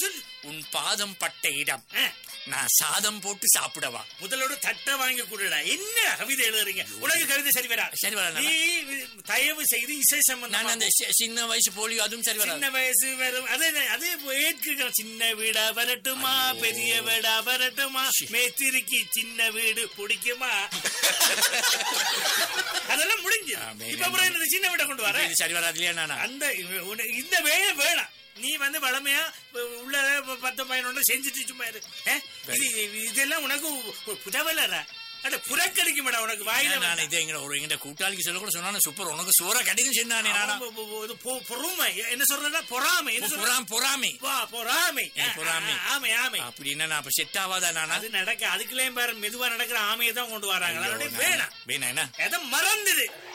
சொல்லு உன் பாதம் பட்ட இடம் ஆ, நான் சாதம் போட்டு சாப்பிடவா முதலோட தட்டை வாங்கி கொடுடா என்ன கவிதை எழுதுறீங்க உனக்கு கவிதை சரி வரா சரி வராதா? நீ தயவு செய்து இசை நான் சம்பந்தம் அந்த சி- சின்ன வயசு போலியோ அதுவும் சரி வராது சின்ன வயசு வரும் அது அது ஏற்றுக்கிறோம் சின்ன வீடா வரட்டுமா பெரிய வீடா வரட்டுமா மேத்திரிக்கு சின்ன வீடு பிடிக்குமா அதெல்லாம் முடிஞ்சு ஆமே. இப்ப அப்புறம் என்னது சின்ன வீடை கொண்டு வர இது சரி வராது இல்லையா நானா அந்த உன- இந்த வேலை வேணாம் நீ வந்து வளமையா உள்ள பத்து பதினொன்று செஞ்சுட்டு சும்மா இரு ஆ? இது இதெல்லாம் உனக்கு புதவலரா அட புறக்கணிக்க மாட்டா உனக்கு வாயில நான் இதை எங்க ஒரு எங்க கூட்டாளிக்கு சொல்ல கூட சொன்னா சூப்பர் உனக்கு சோற கிடைக்கும் சொன்னானே நானா அவன் பொ- பொ- இது பொ- பொறுமை என்ன சொல்றா பொறாமை என்ன சொல்ற பொறாம் பொறாமை வா பொறாமை ஏ, பொறாமை. ஆ, ஆமை ஆமை அப்படின்னா நான் அப்ப செட் ஆவாதா நானா அது நடக்க அதுக்குள்ளேயும் பாரு மெதுவா நடக்கிற ஆமையை தான் கொண்டு வராங்க அதோட வேணாம் வேணா என்ன எதை மறந்துடு